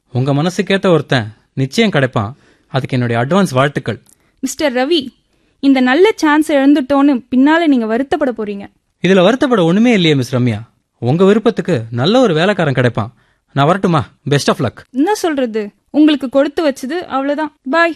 உங்க மனசுக்கேத்த ஒருத்தன் நிச்சயம் கிடைப்பான் அதுக்கு என்னுடைய அட்வான்ஸ் வாழ்த்துக்கள் மிஸ்டர் ரவி இந்த நல்ல சான்ஸ் இழந்துட்டோன்னு பின்னால நீங்க வருத்தப்பட போறீங்க இதுல வருத்தப்பட ஒண்ணுமே இல்லையே மிஸ் ரம்யா உங்க விருப்பத்துக்கு நல்ல ஒரு வேலைக்காரன் கிடைப்பான் நான் வரட்டுமா பெஸ்ட் ஆஃப் லக் என்ன சொல்றது உங்களுக்கு கொடுத்து வச்சது அவ்வளவுதான் பாய்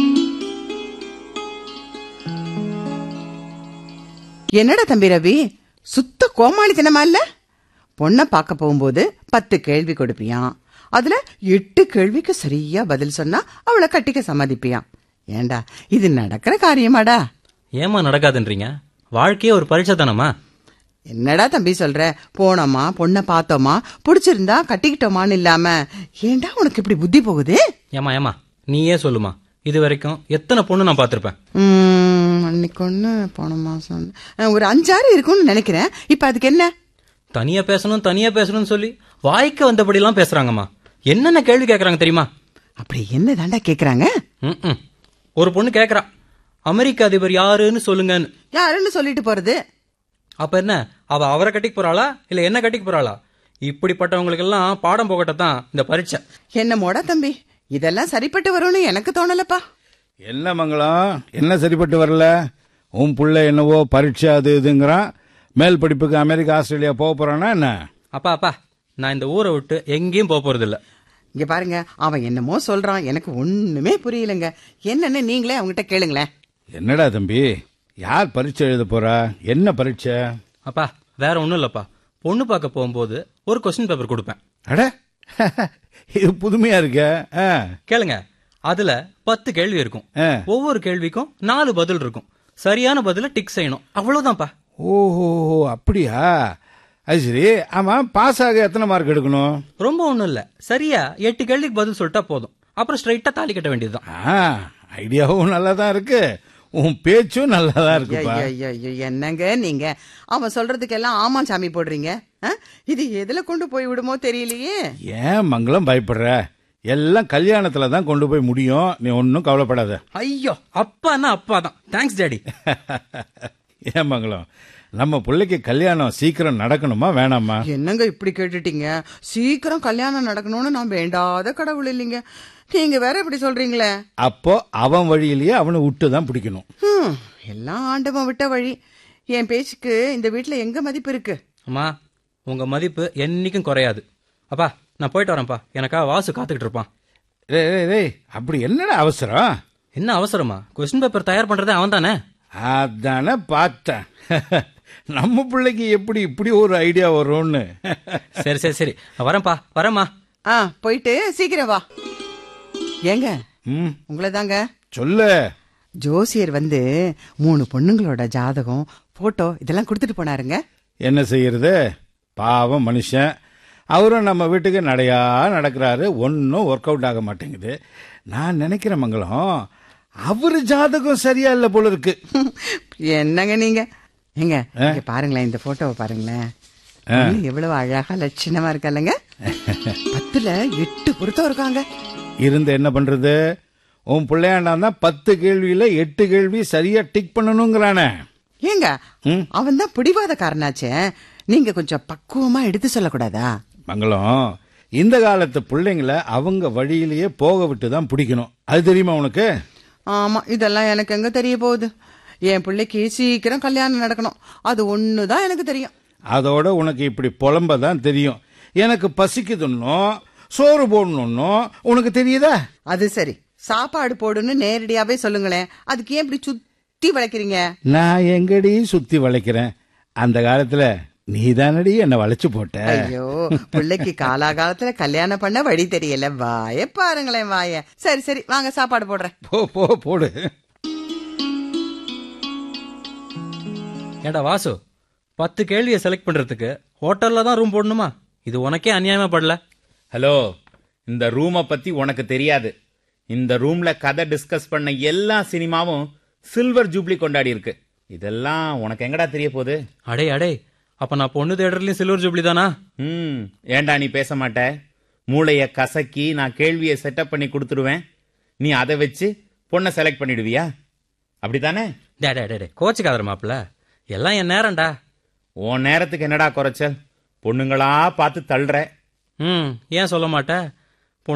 என்னடா தம்பி ரவி சுத்த கோமாளித்தனமா இல்ல பொண்ணை பார்க்க போகும்போது பத்து கேள்வி கொடுப்பியான் அதுல எட்டு கேள்விக்கு சரியா பதில் சொன்னா அவளை கட்டிக்க சம்மதிப்பியான் ஏண்டா இது நடக்கிற காரியமாடா ஏமா நடக்காதுன்றீங்க வாழ்க்கையே ஒரு பரீட்சை தானம்மா என்னடா தம்பி சொல்ற போனோமா பொண்ணை பார்த்தோமா பிடிச்சிருந்தா கட்டிக்கிட்டோமான்னு இல்லாம ஏண்டா உனக்கு இப்படி புத்தி போகுது ஏமா ஏமா நீயே சொல்லுமா இது வரைக்கும் எத்தனை பொண்ணு நான் பார்த்திருப்பேன் உம், அன்னைக்கு ஒண்ணு போன மாசம் அஹ், ஒரு அஞ்சாறு இருக்கும்னு நினைக்கிறேன் இப்ப அதுக்கு என்ன தனியா பேசணும் தனியா பேசணும்னு சொல்லி வாய்க்கு வந்தபடிலாம் பேசுறாங்கம்மா என்னென்ன கேள்வி கேக்குறாங்க தெரியுமா அப்படி என்ன தாண்டா கேக்குறாங்க ம்ம். ஒரு பொண்ணு கேக்குறா அமெரிக்க அதிபர் யாருன்னு சொல்லுங்கன்னு யாருன்னு சொல்லிட்டு போறது அப்ப என்ன அவ அவரை கட்டிக்க போறாளா இல்ல என்ன கட்டிக்க போறாளா இப்படிப்பட்டவங்களுக்கெல்லாம் பாடம் போகட்டதான் இந்த பரீட்சை என்னமோடா தம்பி இதெல்லாம் சரிப்பட்டு வரும்னு எனக்கு தோணலப்பா என்ன மங்களம் என்ன சரிப்பட்டு வரல உன் புள்ள என்னவோ பரீட்சை அது இதுங்கிறான் மேல் படிப்புக்கு அமெரிக்கா ஆஸ்திரேலியா போக போறானா என்ன அப்பா அப்பா நான் இந்த ஊரை விட்டு எங்கேயும் போக போறது இல்ல இங்க பாருங்க அவன் என்னமோ சொல்றான் எனக்கு ஒண்ணுமே புரியலங்க என்னன்னு நீங்களே அவங்ககிட்ட கேளுங்களேன் என்னடா தம்பி யார் பரீட்சை எழுத போறா என்ன பரீட்சை அப்பா வேற ஒண்ணும் இல்லப்பா பொண்ணு பார்க்க போகும்போது ஒரு கொஸ்டின் பேப்பர் கொடுப்பேன் அட இது புதுமையா இருக்க ஆ, கேளுங்க அதுல பத்து கேள்வி இருக்கும் ஆ. ஒவ்வொரு கேள்விக்கும் நாலு பதில் இருக்கும் சரியான பதில டிக் செய்யணும் அவ்வளவுதான்ப்பா ஓஹோ அப்படியா அது சரி ஆமா பாஸ் ஆக எத்தனை மார்க் எடுக்கணும் ரொம்ப ஒண்ணும் இல்ல சரியா எட்டு கேள்விக்கு பதில் சொல்லிட்டா போதும் அப்புறம் ஸ்ட்ரைட்டா தாலி கட்ட வேண்டியதுதான் ஆ ஐடியாவும் நல்லா தான் இருக்கு உன் பேச்சும் நல்லா தான் இருக்குப்பா ஐயா, ஐயா, என்னங்க நீங்க அவன் சொல்றதுக்கெல்லாம் ஆமா சாமி போடுறீங்க ஆ? இது எதுல கொண்டு போய் விடுமோ தெரியலையே ஏன் மங்களம் பயப்படுற எல்லாம் கல்யாணத்துல தான் கொண்டு போய் முடியும் நீ ஒன்றும் கவலைப்படாத ஐயோ அப்பான்னா அப்பா தான் தேங்க்ஸ் டாடி ஏன் மங்களம் நம்ம பிள்ளைக்கு கல்யாணம் சீக்கிரம் நடக்கணுமா வேணாமா என்னங்க இப்படி கேட்டுட்டீங்க சீக்கிரம் கல்யாணம் நடக்கணும்னு நான் வேண்டாத கடவுள் இல்லைங்க நீங்க வேற இப்படி சொல்றீங்களே அப்போ அவன் வழியிலேயே அவனை விட்டு தான் பிடிக்கணும் ஹம், எல்லாம் ஆண்டவன் விட்ட வழி என் பேச்சுக்கு இந்த வீட்ல எங்க மதிப்பு இருக்கு அம்மா உங்க மதிப்பு என்னைக்கும் குறையாது அப்பா நான் போயிட்டு வரேன்ப்பா எனக்கா வாசு காத்துக்கிட்டு இருப்பான் டேய், டேய், டேய், அப்படி என்னடா அவசரம் என்ன அவசரமா கொஸ்டின் பேப்பர் தயார் பண்றதே அவன் தானே அதானே பார்த்தேன் நம்ம பிள்ளைக்கு எப்படி இப்படி ஒரு ஐடியா வரும்னு சரி சரி சரி வரேன்ப்பா வரேம்மா ஆ போயிட்டு சீக்கிரம் வா ஏங்க ம் உங்களை தாங்க சொல்லு ஜோசியர் வந்து மூணு பொண்ணுங்களோட ஜாதகம் போட்டோ இதெல்லாம் கொடுத்துட்டு போனாருங்க என்ன செய்யறது பாவம் மனுஷன் அவரும் நம்ம வீட்டுக்கு நடையா நடக்கிறாரு ஒன்றும் ஒர்க் அவுட் ஆக மாட்டேங்குது நான் நினைக்கிறேன் மங்களம் அவரு ஜாதகம் சரியா இல்லை போல இருக்கு என்னங்க நீங்க ஏங்க இங்க பாருங்களேன் இந்த போட்டோவை பாருங்களேன் பொண்ணு எவ்வளவு அழகா லட்சணமா இருக்கல்லங்க பத்துல எட்டு பொருத்தம் இருக்காங்க இருந்து என்ன பண்றது உன் பிள்ளையாண்டான் தான் பத்து கேள்வியில எட்டு கேள்வி சரியா டிக் பண்ணணுங்கிறானே ஏங்க அவன் தான் பிடிவாதக்காரனாச்சே நீங்க கொஞ்சம் பக்குவமா எடுத்து சொல்லக்கூடாதா மங்களம் இந்த காலத்து பிள்ளைங்கள அவங்க வழியிலேயே போக விட்டு தான் பிடிக்கணும் அது தெரியுமா உனக்கு ஆமா இதெல்லாம் எனக்கு எங்க தெரிய போகுது என் பிள்ளைக்கு சீக்கிரம் கல்யாணம் நடக்கணும் அது ஒண்ணுதான் எனக்கு தெரியும் அதோட உனக்கு இப்படி புலம்ப தான் தெரியும் எனக்கு பசிக்குதுன்னோ சோறு போடணுன்னோ உனக்கு தெரியுதா அது சரி சாப்பாடு போடுன்னு நேரடியாவே சொல்லுங்களேன் அதுக்கு ஏன் இப்படி சுத்தி வளைக்கிறீங்க நான் எங்கடி சுத்தி வளைக்கிறேன் அந்த காலத்துல நீ தானடி என்ன வளைச்சு போட்ட ஐயோ பிள்ளைக்கு காலாகாலத்துல கல்யாணம் பண்ண வழி தெரியல வாய பாருங்களேன் வாய சரி சரி வாங்க சாப்பாடு போடுறேன் போ போ போடு ஏண்டா வாசு பத்து கேள்வியை செலக்ட் பண்றதுக்கு ஹோட்டல்ல தான் ரூம் போடணுமா இது உனக்கே அநியாயமா படல ஹலோ இந்த ரூமை பத்தி உனக்கு தெரியாது இந்த ரூம்ல கதை டிஸ்கஸ் பண்ண எல்லா சினிமாவும் சில்வர் ஜூப்ளி கொண்டாடி இருக்கு இதெல்லாம் உனக்கு எங்கடா தெரிய போகுது அடே அடே அப்ப நான் பொண்ணு தேடுறதுலயும் சில்வர் ஜூப்ளி தானா ம் ஏன்டா நீ பேச மாட்ட மூளைய கசக்கி நான் கேள்வியை செட்டப் பண்ணி கொடுத்துடுவேன் நீ அதை வச்சு பொண்ணை செலக்ட் பண்ணிடுவியா அப்படித்தானே டே டே டே, டே கோச்சுக்காதர மாப்பிள எல்லாம் என் நேரம்டா உன் நேரத்துக்கு என்னடா குறைச்சல் பொண்ணுங்களா பார்த்து தள்ளுற ம் ஏன் சொல்ல மாட்டேன்